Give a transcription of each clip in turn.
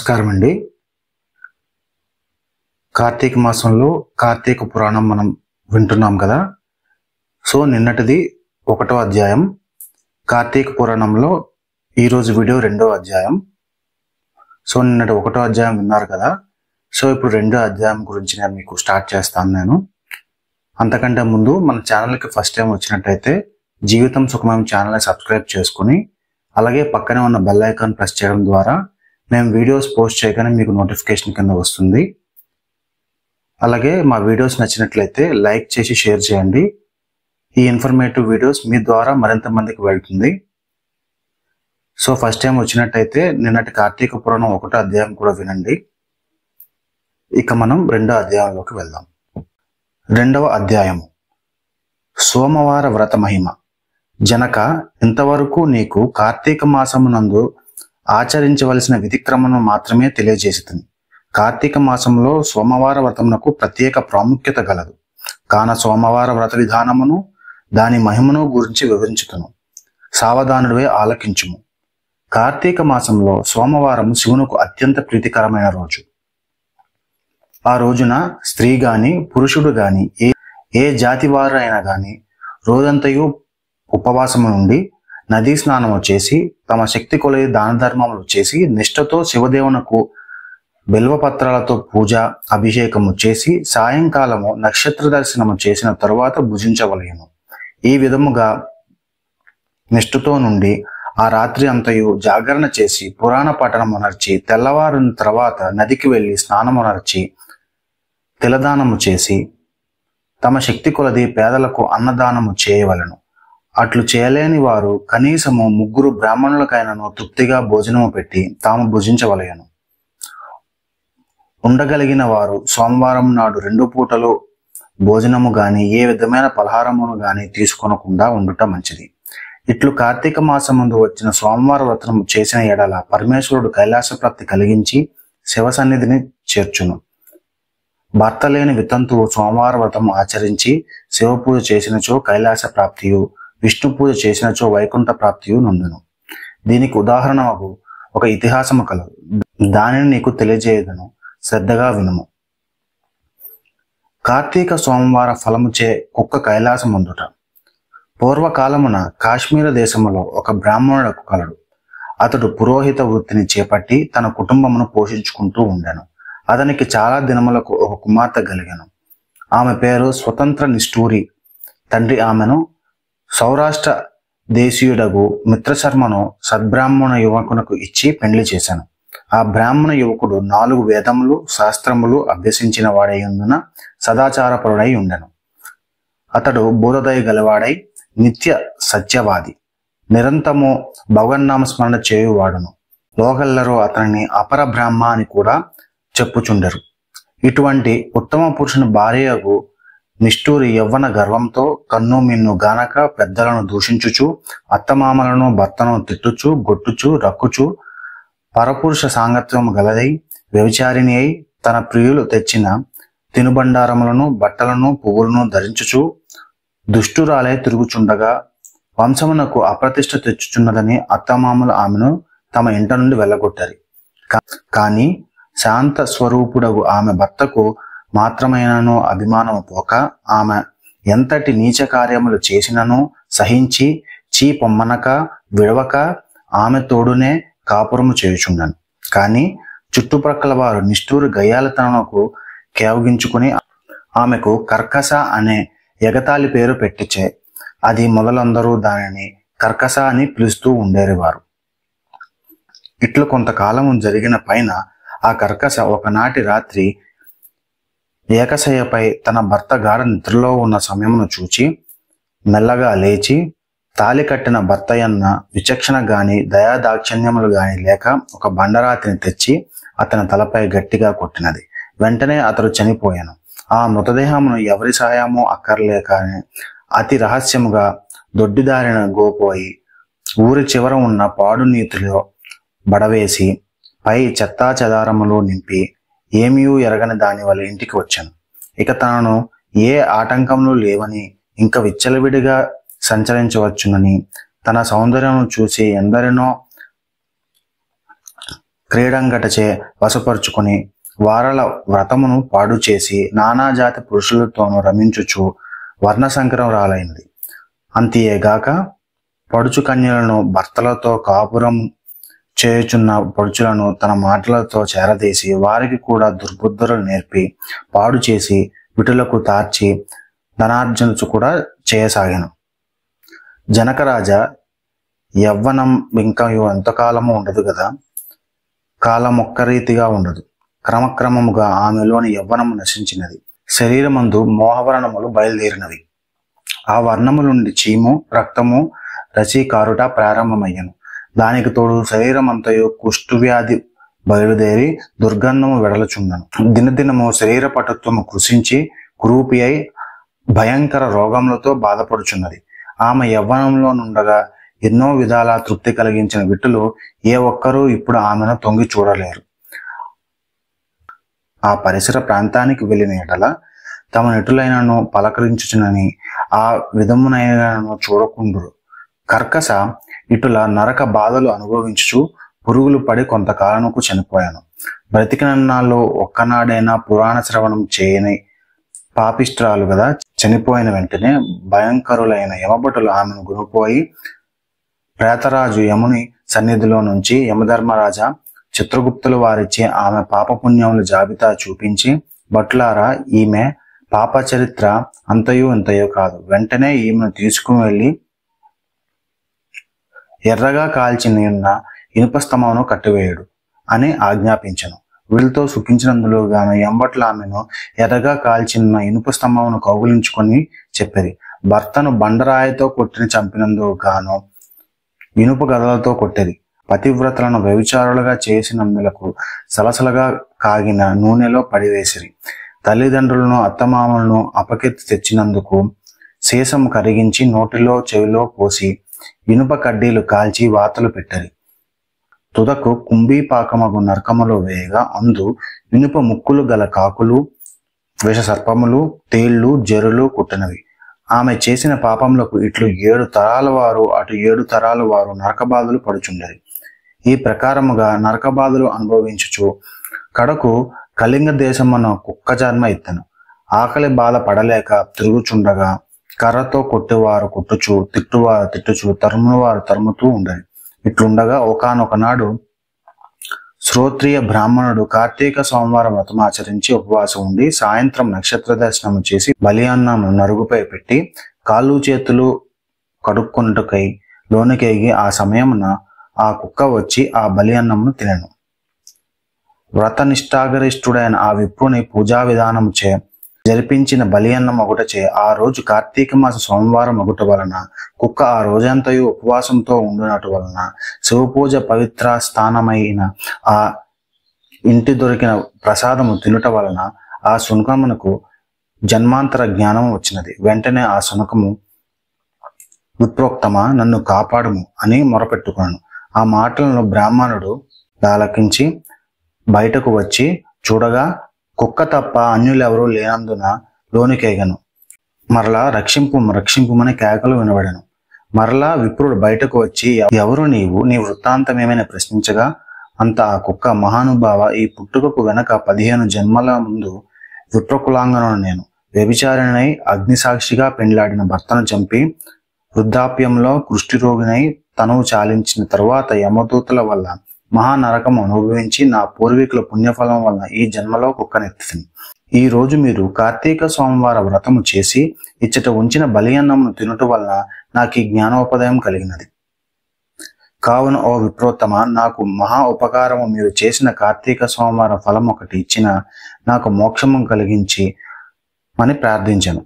నమస్కారం అండి కార్తీక మాసంలో కార్తీక పురాణం మనం వింటున్నాం కదా సో నిన్నటిది ఒకటో అధ్యాయం కార్తీక పురాణంలో ఈరోజు వీడియో రెండో అధ్యాయం సో నిన్నటి ఒకటో అధ్యాయం విన్నారు కదా సో ఇప్పుడు రెండో అధ్యాయం గురించి నేను మీకు స్టార్ట్ చేస్తాను నేను అంతకంటే ముందు మన ఛానల్కి ఫస్ట్ టైం వచ్చినట్టయితే జీవితం సుఖమయం ఛానల్ని సబ్స్క్రైబ్ చేసుకుని అలాగే పక్కనే ఉన్న బెల్ ఐకాన్ ప్రెస్ చేయడం ద్వారా మేము వీడియోస్ పోస్ట్ చేయగానే మీకు నోటిఫికేషన్ కింద వస్తుంది అలాగే మా వీడియోస్ నచ్చినట్లయితే లైక్ చేసి షేర్ చేయండి ఈ ఇన్ఫర్మేటివ్ వీడియోస్ మీ ద్వారా మరింత మందికి వెళ్తుంది సో ఫస్ట్ టైం వచ్చినట్టయితే నిన్నటి కార్తీక పురాణం ఒకటో అధ్యాయం కూడా వినండి ఇక మనం రెండో అధ్యాయంలోకి వెళ్దాం రెండవ అధ్యాయము సోమవార వ్రత మహిమ జనక ఇంతవరకు నీకు కార్తీక మాసమునందు ఆచరించవలసిన విధిక్రమను మాత్రమే తెలియజేసింది కార్తీక మాసంలో సోమవార వ్రతమునకు ప్రత్యేక ప్రాముఖ్యత గలదు కాన సోమవార వ్రత విధానమును దాని మహిమను గురించి వివరించుతును సావధానుడివే ఆలకించుము కార్తీక మాసంలో సోమవారం శివునకు అత్యంత ప్రీతికరమైన రోజు ఆ రోజున స్త్రీ గాని పురుషుడు గాని ఏ ఏ జాతి వారు అయినా గాని రోజంతయు ఉపవాసము నుండి నదీ స్నానము చేసి తమ శక్తి కొలది దాన ధర్మములు చేసి నిష్ఠతో శివదేవునకు బిల్వపత్రాలతో పూజ అభిషేకము చేసి సాయంకాలము నక్షత్ర దర్శనము చేసిన తరువాత భుజించవలయను ఈ విధముగా నిష్ఠతో నుండి ఆ రాత్రి అంతయు జాగరణ చేసి పురాణ పఠనమునర్చి తెల్లవారిన తర్వాత నదికి వెళ్లి స్నానమునర్చి తిలదానము చేసి తమ శక్తి కొలది పేదలకు అన్నదానము చేయవలను అట్లు చేయలేని వారు కనీసము ముగ్గురు బ్రాహ్మణులకైనను తృప్తిగా భోజనము పెట్టి తాము భుజించవలయను ఉండగలిగిన వారు సోమవారం నాడు రెండు పూటలు భోజనము గాని ఏ విధమైన పలహారమును గాని తీసుకొనకుండా ఉండుట మంచిది ఇట్లు కార్తీక మాసమందు వచ్చిన సోమవార వ్రతము చేసిన ఎడల పరమేశ్వరుడు కైలాస ప్రాప్తి కలిగించి శివ సన్నిధిని చేర్చును భర్త లేని వితంతువు సోమవార వ్రతము ఆచరించి శివ పూజ చేసినచో కైలాస ప్రాప్తియు విష్ణు పూజ చేసినచో వైకుంఠ ప్రాప్తియు నుండును దీనికి ఉదాహరణకు ఒక ఇతిహాసము కలదు దానిని నీకు తెలియజేయదును శ్రద్ధగా వినుము కార్తీక సోమవార ఫలముచే కుక్క కైలాసం అందుట పూర్వకాలమున కాశ్మీర దేశములో ఒక బ్రాహ్మణులకు కలడు అతడు పురోహిత వృత్తిని చేపట్టి తన కుటుంబమును పోషించుకుంటూ ఉండెను అతనికి చాలా దినములకు ఒక కుమార్తె కలిగెను ఆమె పేరు స్వతంత్ర నిష్ఠూరి తండ్రి ఆమెను సౌరాష్ట్ర దేశీయుడగు మిత్రశర్మను సద్బ్రాహ్మణ యువకునకు ఇచ్చి పెండ్లి చేశాను ఆ బ్రాహ్మణ యువకుడు నాలుగు వేదములు శాస్త్రములు అభ్యసించిన వాడైనందున సదాచారపరుడై ఉండెను అతడు బోధదయ గలవాడై నిత్య సత్యవాది నిరంతరము భగవన్నామ స్మరణ చేయువాడును లోకల్లరూ అతనిని అపర బ్రాహ్మ అని కూడా చెప్పుచుండరు ఇటువంటి ఉత్తమ పురుషుని భార్యకు నిష్ఠూరి యవ్వన గర్వంతో కన్ను మిన్ను గానక పెద్దలను దూషించుచు అత్తమామలను భర్తను తిట్టుచు గొట్టుచు రక్కుచు పరపురుష సాంగత్యం గలదై వ్యభిచారిణి అయి తన ప్రియులు తెచ్చిన తినుబండారములను బట్టలను పువ్వులను ధరించుచు దుష్టురాలై తిరుగుచుండగా వంశమునకు అప్రతిష్ట తెచ్చుచున్నదని అత్తమామలు ఆమెను తమ ఇంట నుండి వెళ్ళగొట్టారు కా- కానీ శాంత స్వరూపుడగు ఆమె భర్తకు మాత్రమైనను అభిమానము పోక ఆమె ఎంతటి నీచ కార్యములు చేసినను సహించి చీ పొమ్మనక విడవక ఆమె తోడునే కాపురము చేయుచుండను కానీ చుట్టుప్రక్కల వారు నిష్ఠూరు గయ్యాలతనకు కేవగించుకుని ఆమెకు కర్కస అనే ఎగతాళి పేరు పెట్టించే అది మొదలందరూ దానిని కర్కస అని పిలుస్తూ ఉండేవారు ఇట్లు కొంతకాలం జరిగిన పైన ఆ కర్కస ఒకనాటి రాత్రి ఏకశయ్యపై తన భర్త గాఢ నిద్రలో ఉన్న సమయమును చూచి మెల్లగా లేచి తాలి కట్టిన భర్తయన్న విచక్షణ గాని దయాదాక్షిణ్యములు గాని లేక ఒక బండరాతిని తెచ్చి అతని తలపై గట్టిగా కొట్టినది వెంటనే అతడు చనిపోయాను ఆ మృతదేహమును ఎవరి సహాయము అక్కర్లేక అతి రహస్యముగా దొడ్డిదారిన గోపోయి ఊరి చివర ఉన్న పాడు నీతిలో బడవేసి పై చెత్తా చెదారములు నింపి ఏమీ ఎరగని దాని వల్ల ఇంటికి వచ్చాను ఇక తనను ఏ ఆటంకములు లేవని ఇంకా విచ్చలవిడిగా సంచరించవచ్చునని తన సౌందర్యం చూసి ఎందరినో క్రీడంగటచే వశపరుచుకొని వారల వ్రతమును పాడు చేసి నానాజాతి పురుషులతోనూ రమించుచు వర్ణసంకరం రాలైనది అంతేగాక పడుచు కన్యలను భర్తలతో కాపురం చేయుచున్న పడుచులను తన మాటలతో చేరదీసి వారికి కూడా దుర్బుద్ధులు నేర్పి పాడు చేసి విటులకు తార్చి ధనార్జనచు కూడా చేయసాగాను జనకరాజ యవ్వనం ఇంకా ఎంతకాలము ఉండదు కదా కాలం ఒక్క రీతిగా ఉండదు క్రమక్రమముగా ఆమెలోని యవ్వనము నశించినది శరీరమందు మోహవర్ణములు బయలుదేరినవి ఆ వర్ణము నుండి చీము రక్తము రచీకారుట ప్రారంభమయ్యను దానికి తోడు శరీరమంతయు కుష్ఠవ్యాధి బయలుదేరి దుర్గంధము వెడలుచుండను దినదినము శరీర పటుత్వము కృషించి కురూపి అయి భయంకర రోగములతో బాధపడుచున్నది ఆమె యవ్వనంలో నుండగా ఎన్నో విధాల తృప్తి కలిగించిన విట్టులు ఏ ఒక్కరూ ఇప్పుడు ఆమెను తొంగి చూడలేరు ఆ పరిసర ప్రాంతానికి వెళ్ళిన ఎడల తమ నెటులైనను పలకరించుచునని ఆ విధమునైనను చూడకుండురు కర్కస ఇటుల నరక బాధలు అనుభవించుచు పురుగులు పడి కొంతకాలముకు చనిపోయాను బ్రతికినన్నాళ్ళు ఒక్కనాడైనా పురాణ శ్రవణం చేయని పాపిష్ట్రాలు కదా చనిపోయిన వెంటనే భయంకరులైన యమభటులు ఆమెను గురిపోయి ప్రేతరాజు యముని సన్నిధిలో నుంచి యమధర్మరాజా చిత్రగుప్తులు వారిచ్చే ఆమె పాపపుణ్యముల జాబితా చూపించి బట్లారా ఈమె పాప చరిత్ర అంతయు ఇంతయో కాదు వెంటనే ఈమెను తీసుకుని వెళ్ళి ఎర్రగా కాల్చిన ఉన్న ఇనుప స్తంభమును కట్టివేయడు అని ఆజ్ఞాపించను వీళ్ళతో సుఖించినందులో గాను ఎంబట్ల ఆమెను ఎర్రగా కాల్చిన ఇనుప స్తంభమును కౌగులించుకొని చెప్పేది భర్తను బండరాయితో కొట్టిన చంపినందుకు గాను ఇనుప గదలతో కొట్టేది పతివ్రతలను వ్యభిచారులుగా చేసినందులకు సలసలగా కాగిన నూనెలో పడివేసిరి తల్లిదండ్రులను అత్తమామలను అపకెత్తి తెచ్చినందుకు శేషం కరిగించి నోటిలో చెవిలో పోసి ఇనుప కడ్డీలు కాల్చి వాతలు పెట్టరి తుదకు కుంభీపాకమగు నరకములో వేయగా అందు ఇనుప ముక్కులు గల కాకులు విష సర్పములు తేళ్లు జరులు కుట్టినవి ఆమె చేసిన పాపములకు ఇట్లు ఏడు తరాల వారు అటు ఏడు తరాల వారు నరకబాధలు పడుచుండరి ఈ ప్రకారముగా నరకబాధలు అనుభవించుచు కడకు కళింగ దేశమున కుక్క జన్మ ఎత్తను ఆకలి బాధ పడలేక తిరుగుచుండగా కర్రతో కొట్టేవారు కొట్టుచు తిట్టువారు తిట్టుచు తరుమువారు తరుముతూ ఉండరు ఇట్లుండగా ఒకనొక నాడు శ్రోత్రియ బ్రాహ్మణుడు కార్తీక సోమవారం వ్రతం ఆచరించి ఉపవాసం ఉండి సాయంత్రం నక్షత్ర దర్శనం చేసి బలియాన్నము నరుగుపై పెట్టి కాళ్ళు చేతులు కడుక్కొనుటకై లోనికెగి ఆ సమయమున ఆ కుక్క వచ్చి ఆ బలి అన్నమును తినను వ్రత నిష్ఠాగరిష్ఠుడైన ఆ విప్రుని పూజా విధానము చే జరిపించిన బలి అన్నం ఒకటచే ఆ రోజు కార్తీక మాస సోమవారం ఒకటి వలన కుక్క ఆ రోజంతయు ఉపవాసంతో ఉండునటు వలన శివపూజ పవిత్ర స్థానమైన ఆ ఇంటి దొరికిన ప్రసాదము తినుట వలన ఆ శునకమునకు జన్మాంతర జ్ఞానం వచ్చినది వెంటనే ఆ శునకము విప్రోక్తమా నన్ను కాపాడుము అని మొరపెట్టుకున్నాను ఆ మాటలను బ్రాహ్మణుడు దాలకించి బయటకు వచ్చి చూడగా కుక్క తప్ప అన్యులెవరూ లేనందున లోనికేగను మరలా రక్షింపు రక్షింపుమని కేకలు వినబడను మరలా విప్రుడు బయటకు వచ్చి ఎవరు నీవు నీ వృత్తాంతం ఏమైనా ప్రశ్నించగా అంత ఆ కుక్క మహానుభావ ఈ పుట్టుకకు వెనక పదిహేను జన్మల ముందు విప్రకులాంగను నేను వ్యభిచారిణై అగ్నిసాక్షిగా పెండ్లాడిన భర్తను చంపి వృద్ధాప్యంలో కుష్ఠిరోగినై తనువు చాలించిన తరువాత యమదూతల వల్ల మహానరకం అనుభవించి నా పూర్వీకుల పుణ్యఫలం వలన ఈ జన్మలో కుక్కనెత్తింది ఈ రోజు మీరు కార్తీక సోమవార వ్రతము చేసి ఇచ్చట ఉంచిన బలి అన్నమును తినుట వలన నాకు ఈ జ్ఞానోపదయం కలిగినది కావున ఓ విప్రోత్తమ నాకు మహా ఉపకారము మీరు చేసిన కార్తీక సోమవార ఫలం ఒకటి ఇచ్చిన నాకు మోక్షము కలిగించి అని ప్రార్థించను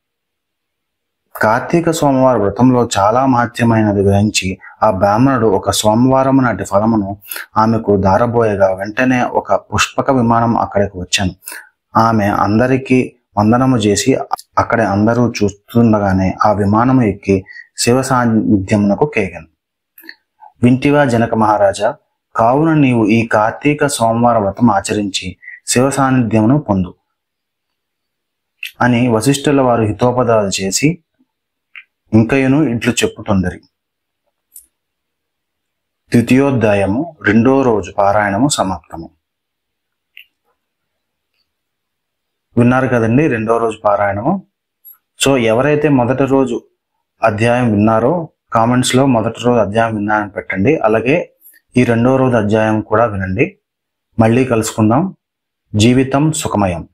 కార్తీక సోమవార వ్రతంలో చాలా మహత్యమైనది గ్రహించి ఆ బ్రాహ్మణుడు ఒక సోమవారం నాటి ఫలమును ఆమెకు దారబోయగా వెంటనే ఒక పుష్పక విమానం అక్కడికి వచ్చాను ఆమె అందరికీ వందనము చేసి అక్కడే అందరూ చూస్తుండగానే ఆ విమానము ఎక్కి శివ సాన్నిధ్యమునకు కేగను వింటివా జనక మహారాజా కావున నీవు ఈ కార్తీక సోమవార వ్రతం ఆచరించి శివ సాన్నిధ్యమును పొందు అని వశిష్ఠుల వారు హితోపదాలు చేసి ఇంకయును ఇట్లు చెప్పుతుండరి ద్వితీయోధ్యాయము రెండో రోజు పారాయణము సమాప్తము విన్నారు కదండి రెండో రోజు పారాయణము సో ఎవరైతే మొదటి రోజు అధ్యాయం విన్నారో కామెంట్స్ లో మొదటి రోజు అధ్యాయం విన్నారని పెట్టండి అలాగే ఈ రెండో రోజు అధ్యాయం కూడా వినండి మళ్ళీ కలుసుకుందాం జీవితం సుఖమయం